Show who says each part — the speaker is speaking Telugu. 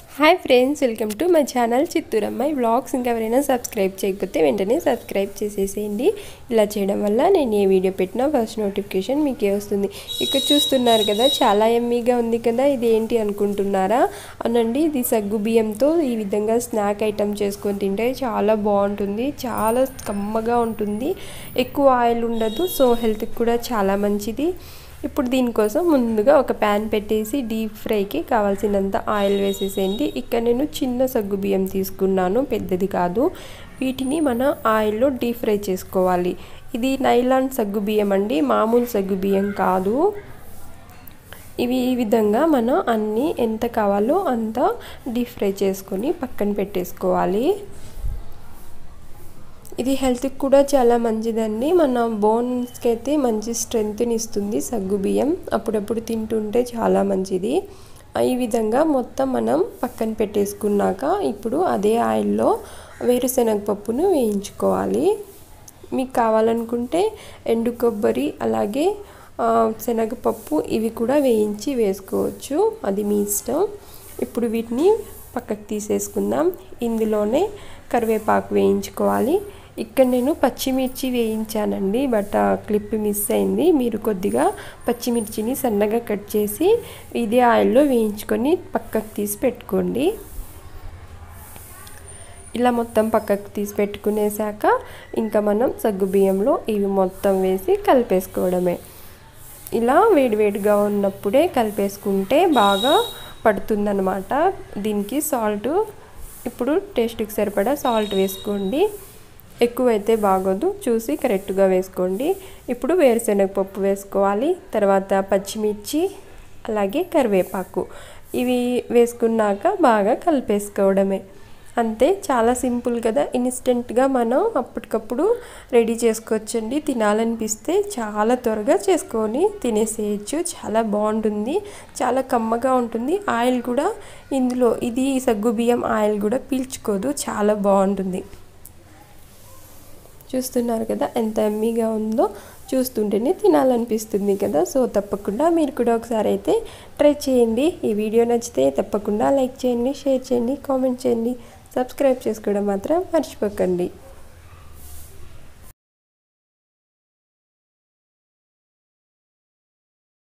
Speaker 1: hi friends welcome to my channel చిత్తూరమ్మాయి వ్లాగ్స్ ఇంకా ఎవరైనా సబ్స్క్రైబ్ చేయకపోతే వెంటనే సబ్స్క్రైబ్ చేసేసేయండి ఇలా చేయడం వల్ల నేను ఏ వీడియో పెట్టినా ఫస్ట్ నోటిఫికేషన్ మీకే వస్తుంది ఇక్కడ చూస్తున్నారు కదా చాలా ఎమ్మీగా ఉంది కదా ఇది ఏంటి అనుకుంటున్నారా అనండి ఇది సగ్గు బియ్యంతో ఈ విధంగా స్నాక్ ఐటమ్ చేసుకొని తింటే చాలా బాగుంటుంది చాలా కమ్మగా ఉంటుంది ఎక్కువ ఆయిల్ ఉండదు సో హెల్త్కి కూడా చాలా మంచిది ఇప్పుడు దీనికోసం ముందుగా ఒక ప్యాన్ పెట్టేసి డీప్ ఫ్రైకి కావాల్సినంత ఆయిల్ వేసేసేయండి ఇక్కడ నేను చిన్న సగ్గు బియ్యం తీసుకున్నాను పెద్దది కాదు వీటిని మన ఆయిల్లో డీప్ ఫ్రై చేసుకోవాలి ఇది నైలాన్ సగ్గు బియ్యం అండి మామూలు సగ్గు బియ్యం కాదు ఇవి ఈ విధంగా మనం అన్నీ ఎంత కావాలో అంత డీప్ ఫ్రై చేసుకొని పక్కన పెట్టేసుకోవాలి ఇది హెల్త్కి కూడా చాలా మంచిదండి మన బోన్స్కి అయితే మంచి స్ట్రెంగ్త్ని ఇస్తుంది సగ్గు బియ్యం అప్పుడప్పుడు తింటుంటే చాలా మంచిది ఈ విధంగా మొత్తం మనం పక్కన పెట్టేసుకున్నాక ఇప్పుడు అదే ఆయిల్లో వేరుశనగ పప్పును వేయించుకోవాలి మీకు కావాలనుకుంటే ఎండు కొబ్బరి అలాగే శనగపప్పు ఇవి కూడా వేయించి వేసుకోవచ్చు అది మీ ఇష్టం ఇప్పుడు వీటిని పక్కకు తీసేసుకుందాం ఇందులోనే కరివేపాకు వేయించుకోవాలి ఇక్కడ నేను పచ్చిమిర్చి వేయించానండి బట్ ఆ క్లిప్ మిస్ అయింది మీరు కొద్దిగా పచ్చిమిర్చిని సన్నగా కట్ చేసి ఇదే ఆయిల్లో వేయించుకొని పక్కకు తీసి పెట్టుకోండి ఇలా మొత్తం పక్కకు తీసి పెట్టుకునేసాక ఇంకా మనం సగ్గు బియ్యంలో ఇవి మొత్తం వేసి కలిపేసుకోవడమే ఇలా వేడివేడిగా ఉన్నప్పుడే కలిపేసుకుంటే బాగా పడుతుందన్నమాట దీనికి సాల్ట్ ఇప్పుడు టేస్ట్కి సరిపడా సాల్ట్ వేసుకోండి ఎక్కువైతే బాగోదు చూసి కరెక్ట్గా వేసుకోండి ఇప్పుడు వేరుశనగ పప్పు వేసుకోవాలి తర్వాత పచ్చిమిర్చి అలాగే కరివేపాకు ఇవి వేసుకున్నాక బాగా కలిపేసుకోవడమే అంతే చాలా సింపుల్ కదా ఇన్స్టెంట్గా మనం అప్పటికప్పుడు రెడీ చేసుకోవచ్చండి తినాలనిపిస్తే చాలా త్వరగా చేసుకొని తినేసేయచ్చు చాలా బాగుంటుంది చాలా కమ్మగా ఉంటుంది ఆయిల్ కూడా ఇందులో ఇది సగ్గు బియ్యం ఆయిల్ కూడా పీల్చుకోదు చాలా బాగుంటుంది చూస్తున్నారు కదా ఎంత ఎమ్మీగా ఉందో చూస్తుంటేనే తినాలనిపిస్తుంది కదా సో తప్పకుండా మీరు కూడా ఒకసారి అయితే ట్రై చేయండి ఈ వీడియో నచ్చితే తప్పకుండా లైక్ చేయండి షేర్ చేయండి కామెంట్ చేయండి సబ్స్క్రైబ్ చేసుకోవడం మాత్రం మర్చిపోకండి